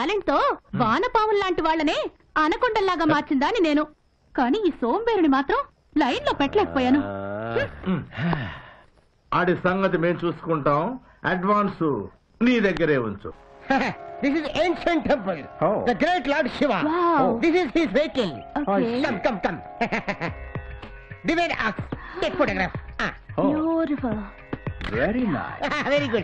Talent తో వానపాముల లాంటి వాళ్ళనే అనకొండల్లాగా మార్చిందాని నేను కానీ ఈ సోంబేరుని మాత్రం లైన్ లో పెట్టలేకపోయాను ఆడి సంగతి మేము చూసుకుంటాం అడ్వాన్స్ నీ దగ్గరే ఉంచు this is ancient temple Oh. The great lord Shiva Wow. This is his vehicle Okay. Come come come divide ox take photograph beautiful very nice very good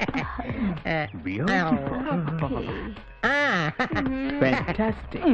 fantastic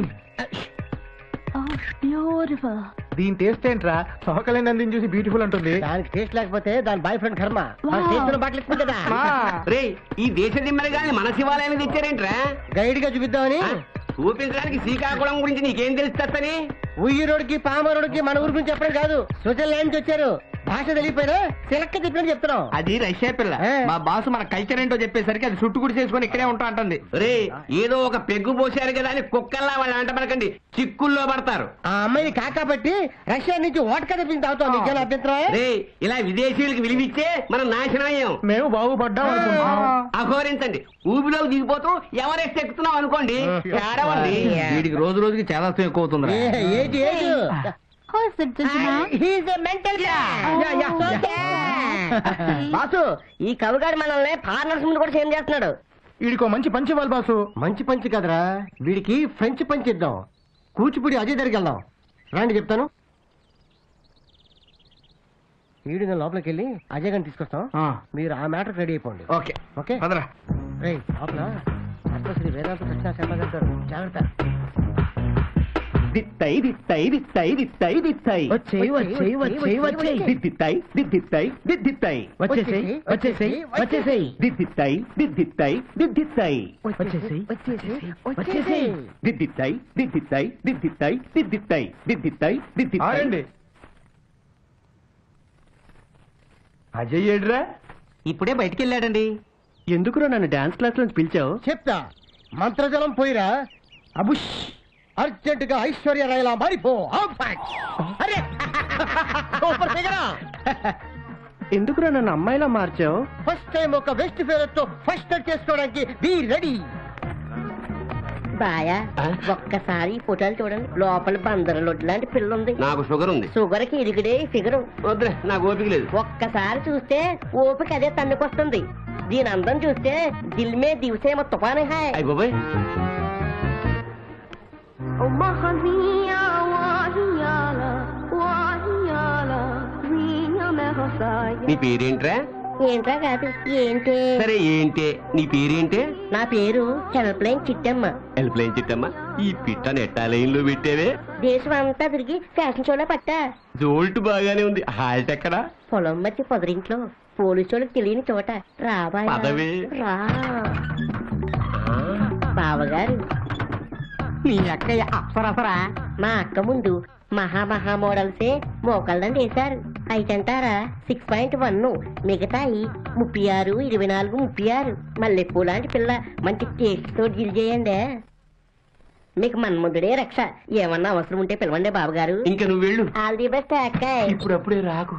beautiful దీని టేస్ట్ ఏంట్రా సోకలేని అందిని చూసి బ్యూటిఫుల్ అంటుంది దానికి taste లేకపోతే దాని boy friend కర్మ Wow. చేస్తున్న బట్టలు ఇస్తుంది కదా రే ఈ దేశ దిమ్మరి గాని మన శివాలయానికి తెచ్చారేంట్రా గైడ్ గా చూపిద్దామని ఆ? చూపించడానికి శ్రీకాకుళం గురించి నీకేం తెలుస్తని ఉయ్యూరోడికి పామరోడికి మన ఊరి గురించి చెప్పడం కాదు స్విట్జర్లాండ్ నుంచి వచ్చారు భాష తెలియపోయినా సిలక్క చెప్పినట్టు చెప్తున్నాం అది రష్యా పిల్ల ఏ. మా బాసు మన కల్చర్ ఏంటో చెప్పేసరికి అది చుట్టుకుడి చేసుకొని ఇక్కడే ఉంటా అంటుంది రే ఏదో ఒక పెగ్గు పోసారు కదా అని కుక్కల్లా వాళ్ళు అంట పడకండి చిక్కుల్లో పడతారు ఆ అమ్మాయి కాకాపట్టి రష్యా నుంచి ఓటక తెప్పించి తాగుతాం నీకేనా అభ్యంతరం రే ఇలా విదేశీయులకు విలువిచ్చే మనం నాశనం అయ్యాం మేము బాగుపడ్డాం అనుకుంటున్నాం అఘోరించండి ఊబిలోకి దిగిపోతూ ఎవరెస్ట్ ఎక్కుతున్నాం అనుకోండి ఏడవండి వీడికి రోజు రోజుకి చాలా ఎక్కువ అవుతుంది ఏ- ఏది ఏది He's a mental బాసు ఈ కవిగాడు మనల్ని ఫారినర్స్ ముందు కూడా సేమ్ చేస్తున్నాడు వీడికో మంచి పంచి ఇవ్వాలి బాసు మంచి పంచి కదరా వీడికి ఫ్రెంచ్ పంచి ఇద్దాం కూచిపూడి అజయ్ దగ్గరికి వెళ్దాం రండి చెప్తాను వీడి నేను లోపలికి వెళ్ళి అజయ్ గారిని తీసుకొస్తాం మీరు ఆ మ్యాటర్ రెడీ అయిపోండి ఓకే ఓకే పదరా రేయ్ లోపల డాక్టర్ శ్రీ వేదాంత కృష్ణ శర్మ గారు జాగ్రత్త దిత్తై దిత్తై దిత్తై దిత్తై దిత్తై వచ్చేయ్, వచ్చేయ్, వచ్చేయ్, వచ్చేయ్. దిద్దిత్తై దిద్దిత్తై దిద్దిత్తై వచ్చేసేయ్, వచ్చేసేయ్, వచ్చేసేయ్. దిద్దిత్తై దిద్దిత్తై దిద్దిత్తై వచ్చేసేయ్, వచ్చేసేయ్, వచ్చేసేయ్. దిద్దిత్తై దిద్దిత్తై దిద్దిత్తై దిద్దిత్తై దిద్దిత్తై దిద్దిత్తై ఆగండి అజయ్ ఏడ్రా ఇప్పుడే బయటికి వెళ్ళాడండి ఎందుకురా నన్ను డాన్స్ క్లాస్ నుంచి పిలిచావు చెప్తా మంత్రజలం పోయిరా అబుష్ అర్జెంట్ గా ఐశ్వర్య రాయలా మారిపో ఆఫ్ ఫ్యాక్ట్. అరే సూపర్ ఫిగరా ఎందుకురా నన్ను అమ్మాయిలా మార్చావు ఫస్ట్ టైం ఒక వెస్ట్ ఫేరర్ తో ఫస్ట్ చేసుకోవడానికి బీ రెడీ బాయా ఒక్కసారి ఫోటోలు చూడండి లోపల బందర లొడ్డు లాంటి పిల్ల ఉంది నాకు షుగర్ ఉంది షుగర్ కి ఇరిగిడే ఫిగరు వద్దులే నాకు ఓపిక లేదు ఒక్కసారి చూస్తే ఓపిక అదే తన్నుకొస్తుంది దీని అందం చూస్తే దిల్ మే దివసే తుఫాన్ హాయ్ అయ్యి బాబాయ్ నీ పేరేంట్రా ఏంట్రా కాదు ఏంటి సరే ఏంటే నీ పేరేంటే నా పేరు హెల్ప్లైన్ చిట్టమ్మ హెల్ప్ లైన్ చిట్టమ్మా ఈ పిట్ట నెట్టా లైన్ లో పెట్టేవే దేశం అంతా తిరిగి ఫ్యాషన్ షోలో పట్టా జోల్ట్ బాగానే ఉంది హాల్ట్ ఎక్కడా పొలం మధ్య పొదరింట్లో పోలీసు వాళ్ళకి తెలియని చోట రాబాయ్ పదవే. రా బావగారు నీ అక్కయ్య అప్సరసరా మా అక్క ముందు మహా మహా మోడల్సే మోకళ్ళని వేశారు అయితంటారా సిక్స్ పాయింట్ వన్ మిగతాయి ముప్పై ఆరు ఇరవై నాలుగు ముప్పై ఆరు మల్లెపూ లాంటి పిల్ల మంచి టేస్ట్ తో డీల్ చేయండి మీకు మన్ముందుడే రక్ష ఏమన్నా అవసరం ఉంటే పిలవండి బాబుగారు ఇంకా నువ్వు వెళ్ళు ఆల్ ది బెస్ట్ అక్కాయ్ ఇప్పుడు అప్పుడే రాకు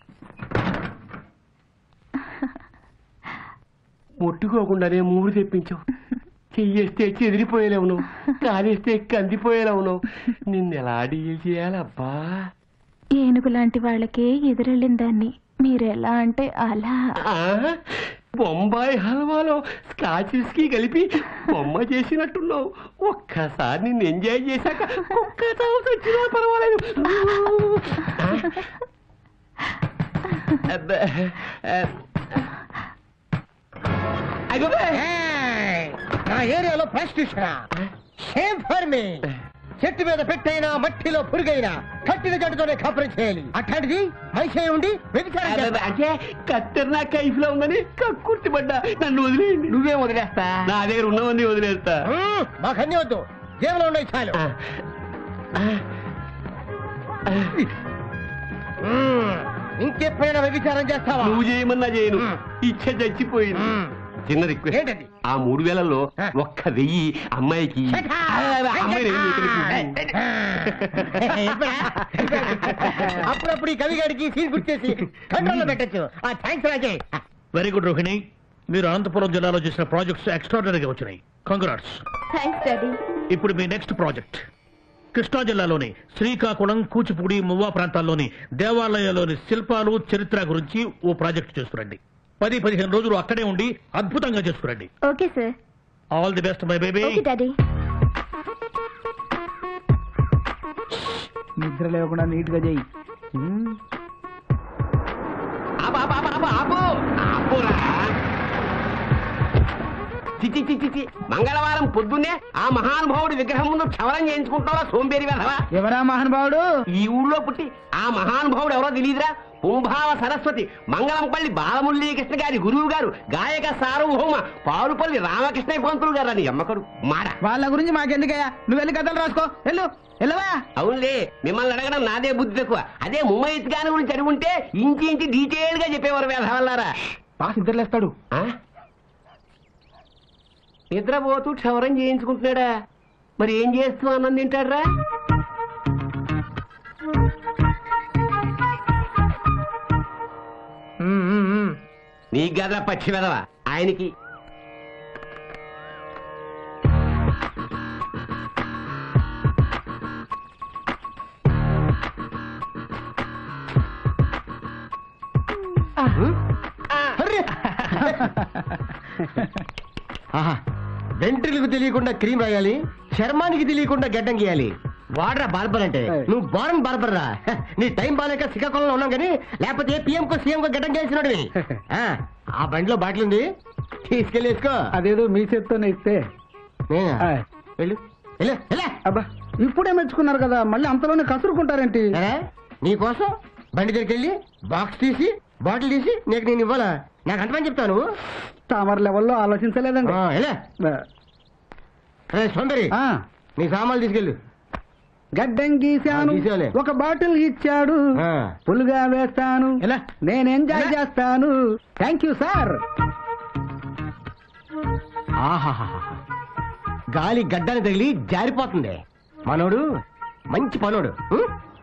ముట్టుకోకుండానే మూడు తెప్పించావు చెయ్యేస్తే చెదిరిపోయేలేవు నువ్వు కాలేస్తే కందిపోయేలేవు నువ్వు నిన్ను ఎలా డీల్ చేయాలబ్బా ఏనుగు లాంటి వాళ్ళకే ఎదురెళ్ళిన దాన్ని మీరెలా అంటే అలా ఆ? బొంబాయి హల్వాలో స్కాచ్ విస్కీ కలిపి బొమ్మ చేసినట్టున్నావు ఒక్కసారి నిన్ను ఎంజాయ్ చేశాక కుక్క చావు చచ్చినా పర్వాలేదు అబ్బా. అయ్యో బే. ఏయ్! నా ఏరియాలో ప్రాస్టిట్యూషన్ సేమ్ ఫర్ మీ చెట్టు మీద పెట్టైనా మట్టిలో పురుగైనా కట్టిన జట్టుతోనే కాపురం చేయాలి అట్లాంటిది మనిషి అయి ఉండి వ్యభిచారం అబ్బా, చేస్తా. అంటే కత్తెర నా కైఫ్ లో ఉందని కక్కుర్తి పడ్డా నన్ను వదిలేయండి నువ్వేం వదిలేస్తా నా దగ్గర ఉన్నవన్నీ వదిలేస్తా మ్మ్, మాకు అన్ని వద్దు జేబులో ఉన్నాయి చాలు ఆ. ఆ. మ్మ్, ఇంకెప్పుడైనా వ్యభిచారం చేస్తావా నువ్వు చేయమన్నా చేయను మ్మ్. ఇచ్చ చచ్చిపోయింది మ్మ్. చిన్న రిక్వెస్ట్ ఏంటది? ఆ మూడు వేలలో ఆ. ఒక్క వెయ్యి అమ్మాయికి Shut up! ఆ, అమ్మాయిని వెయ్యి ఇతనికి. ఎప్పుడా? అప్పుడప్పుడు ఈ కవిగాడికి సీన్ గుర్తేసి కంట్రోల్లో పెట్టచ్చు ఆ థ్యాంక్స్ రాజే వెరీ గుడ్ రోహిణి మీరు అనంతపురం జిల్లాలో చేసిన ప్రాజెక్ట్స్ ఎక్స్ట్రాడనరీగా వచ్చినాయి కంగ్రాట్స్ థ్యాంక్స్ డాడీ ఇప్పుడు మీ నెక్స్ట్ ప్రాజెక్ట్ కృష్ణా జిల్లాలోని శ్రీకాకుళం కూచిపూడి మువ్వా ప్రాంతాల్లోని దేవాలయాల్లోని శిల్పాలు చరిత్ర గురించి ఓ ప్రాజెక్ట్ చేసుకురండి పది పదిహేను రోజులు అక్కడే ఉండి అద్భుతంగా చేసుకురండి okay sir all the best my baby okay daddy నిద్ర లేకుండా నీట్ గా చెయ్యి ఆపు, ఆపు, ఆపు, ఆపు, ఆపు. ఆపురా. చిచి చిచి చిచి మంగళవారం పొద్దున్నే ఆ మహానుభావుడి విగ్రహం ముందు క్షవరం చేయించుకుంటావా సోంబేరి వెధవా ఎవరా మహానుభావుడు ఈ ఊళ్ళో పుట్టి ఆ మహానుభావుడు ఎవరో తెలియదురా కుంభావ సరస్వతి మంగళంపల్లి బాలమురళీకృష్ణ గారి గురువు గారు గాయక సార్వభౌమ పారుపల్లి రామకృష్ణ పంతులు గారు అని అమ్మకడు మాడ వాళ్ళ గురించి మాకెందుకయ్యా నువ్వు వెళ్ళి కథలు రాసుకో వెళ్ళు వెళ్ళవా అవునులే మిమ్మల్ని అడగడం నాదే బుద్ధి తక్కువ అదే ముమ్మయ్య గాని గురించి అడుగుంటే ఇంచి ఇంచి డీటెయిల్ గా చెప్పేవారు వేధవల్లారా బాస్ నిద్రలేస్తాడు ఆ? నిద్రపోతూ క్షవరం చేయించుకుంటున్నాడా మరి ఏం చేస్తూ అన్నం తింటాడ్రా నీకు గదరా పచ్చి వెదవా ఆయనకి వెంట్రులకు తెలియకుండా క్రీమ్ రాయాలి చర్మానికి తెలియకుండా గడ్డం గీయాలి వాడరా బార్బర్ అంటే నువ్వు బారన్ బార్బర్ రా హ, నీ టైం బాగాలేక శ్రీకాకుళంలో ఉన్నాం కానీ లేకపోతే పిఎం కో సీఎం కో గడ్డం గీయాల్సినోడివి. ఆ ఆ బండిలో బాటిల్ ఉంది తీసుకెళ్ళి వేసుకో అదేదో మీ చేత్తోనే ఇస్తే నేనా? ఆయ్. వెళ్ళు వెళ్ళు, వెళ్ళు. అబ్బా ఇప్పుడే మెచ్చుకున్నారు కదా మళ్ళీ అంతలోనే కసురుకుంటారేంటి సరే నీకోసం బండి దగ్గరికి వెళ్ళి బాక్స్ తీసి బాటిల్ తీసి నీకు నేను ఇవ్వాలా నాకు అంటమని చెప్తాను తామర లెవెల్లో ఆలోచించలేదండి ఆ, వెళ్ళు. రే సౌందరి ఆ, నీ సామాన్లు తీసుకెళ్ళు గడ్డం గీశాను ఆ, గీశాలే. ఒక బాటిల్ ఇచ్చాడు ఆ. పులుగా వేస్తాను ఎలా? నేను ఎంజాయ్ ఎలా? చేస్తాను థ్యాంక్ యూ సార్ ఆహాహాహా. గాలి గడ్డని తగిలి జారిపోతుంది మనోడు మంచి పనోడు ఉం?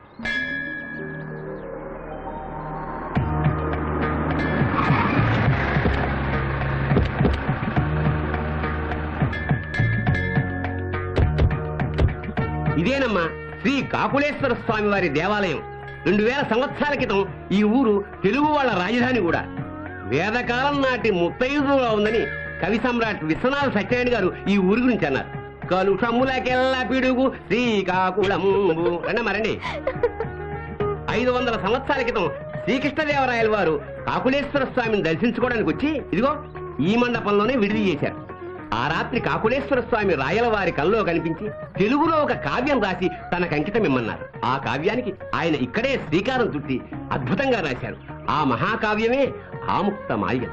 ఇదేనమ్మా శ్రీ కాకులేశ్వర స్వామి వారి దేవాలయం రెండు వేల సంవత్సరాల క్రితం ఈ ఊరు తెలుగు వాళ్ళ రాజధాని కూడా వేదకాలం నాటి ముత్తైదుగా ఉందని కవి సమ్రాట్ విశ్వనాథ సత్యనారాయణ గారు ఈ ఊరి గురించి అన్నారు కలుషములకెల్ల పిడుగు శ్రీకాకుళంబు రండి మరండి ఐదు వందల సంవత్సరాల క్రితం శ్రీకృష్ణదేవరాయల వారు కాకులేశ్వర స్వామిని దర్శించుకోవడానికి వచ్చి ఇదిగో ఈ మండపంలోనే విడిది చేశారు ఆ రాత్రి కాకులేశ్వర స్వామి రాయల వారి కల్లో కనిపించి తెలుగులో ఒక కావ్యం రాసి తనకు అంకితం ఇమ్మన్నారు ఆ కావ్యానికి ఆయన ఇక్కడే శ్రీకారం చుట్టి అద్భుతంగా రాశారు ఆ మహాకావ్యమే ఆముక్త మాల్య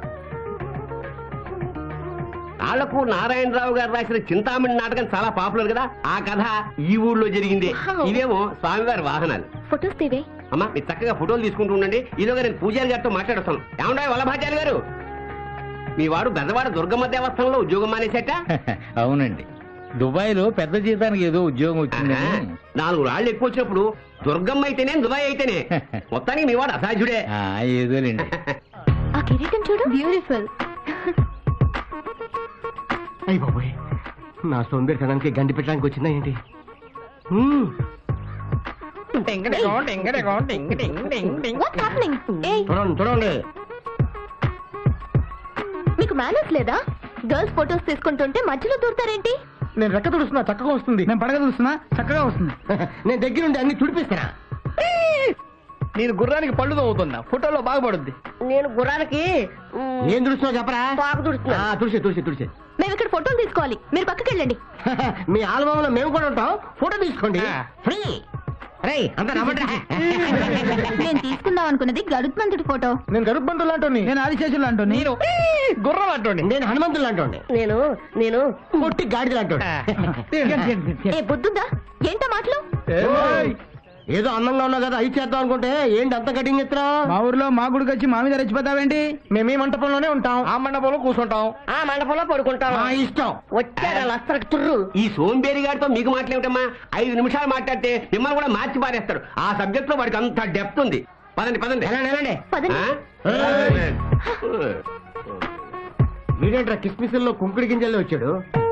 ఆళ్లకు నారాయణరావు గారు రాసిన చింతామణి నాటకం చాలా పాపులర్ కదా ఆ కథ ఈ ఊళ్ళో జరిగిందే ఇవేమో స్వామివారి వాహనాలు ఫొటోస్ తీవే అమ్మా మీరు చక్కగా ఫోటోలు తీసుకుంటూ ఉండండి ఈలోగా నేను పూజారి గారితో మాట్లాడొస్తాను ఏమంటాయి వల్లభాచార్య గారు మీ వాడు బెదవాడ దుర్గమ్మ దేవస్థానంలో ఉద్యోగం మానేసేట అవునండి దుబాయ్ లో పెద్ద జీతానికి ఏదో ఉద్యోగం వచ్చిందని నాలుగు రాళ్ళు ఎక్కువ వచ్చినప్పుడు దుర్గమ్మ అయితేనే దుబాయ్ అయితేనే మొత్తానికి మీ వాడు అసాధ్యుడే ఆ, ఏదోలేండి ఆ కిరీటం చూడు బ్యూటిఫుల్ అయ్యి బాబోయ్ నా సోంబేరితనానికి గండి పెట్టడానికి వచ్చిందా ఏంటి హ్మ్. వాట్స్ హ్యాపెనింగ్ ఏయ్ చూడండి చూడండి మీకు మేనర్స్ లేదా గర్ల్స్ ఫొటోస్ తీసుకుంటుంటే మధ్యలో దూరతారేంటి నేను రెక్క తుడుస్తున్నా చక్కగా వస్తుంది నేను పడగ తుడుస్తున్నా చక్కగా వస్తుంది నేను దగ్గరుండి అన్ని తుడిపిస్తానా నేను గుర్రానికి పళ్ళు తవ్వుతున్నా ఫోటోలో బాగుపడుద్ది నేను గుర్రానికి ఏం తుడుస్తున్నావు చెప్పరా పాకు తుడుస్తున్నా ఆ, తుడిసే తుడిసే తుడిసే మేము ఇక్కడ ఫోటోలు తీసుకోవాలి మీరు పక్కకి వెళ్ళండి మీ ఆల్బమ్ లో మేము కూడా ఉంటాం ఫోటో తీసుకోండి ఫ్రీ రే అంత రమ్మంటారా నేను తీసుకుందాం అనుకున్నది గరుత్మంతుడి ఫోటో నేను గరుత్మంతులు అంటోని నేను ఆదిశేషులు అంటోని నేను గుర్రం అంటోని నేను హనుమంతులు అంటోండి నేను నేను కొట్టి గాడిదలు అంటోండి ఏ బుద్ధుందా ఏంటో మాటలు ఏదో అందంగా ఉన్నా కదా అయి చేద్దాం అనుకుంటే ఏంటి అంత కటింగ్ ఎత్తురా మా ఊర్లో మా గుడికి వచ్చి మా మీద రెచ్చిపోతావేంటి మేము ఈ మంటపంలోనే ఉంటాం ఆ మండపంలో కూర్చుంటాం ఆ మండపంలో పడుకుంటాను మా ఇష్టం వచ్చాడు లస్తరకు తుర్రు ఈ సోంబేరి గారితో మీకు మాట్లాడటమ్మా ఐదు నిమిషాలు మాట్లాడితే మిమ్మల్ని కూడా మార్చి పారేస్తాడు ఆ సబ్జెక్ట్ లో వాడికి అంత డెప్త్ ఉంది పదండి పదండి వెళ్ళండి వెళ్ళండి పదండి. ఆ? వీడేంట్రా కిస్మిస్లో కుంకుడి గింజల్లో వచ్చాడు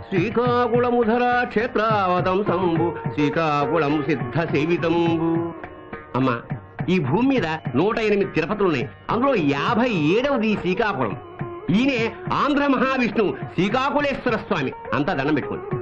శ్రీకాకుళముధర క్షేత్రావతం సంబు శ్రీకాకుళం సిద్ధ సేవితంబు అమ్మా ఈ భూమి మీద నూట ఎనిమిది తిరుపతులున్నాయి అందులో యాభై ఏడవది శ్రీకాకుళం ఈయనే ఆంధ్ర మహావిష్ణువు శ్రీకాకుళేశ్వర స్వామి అంతా దండం పెట్టుకోండి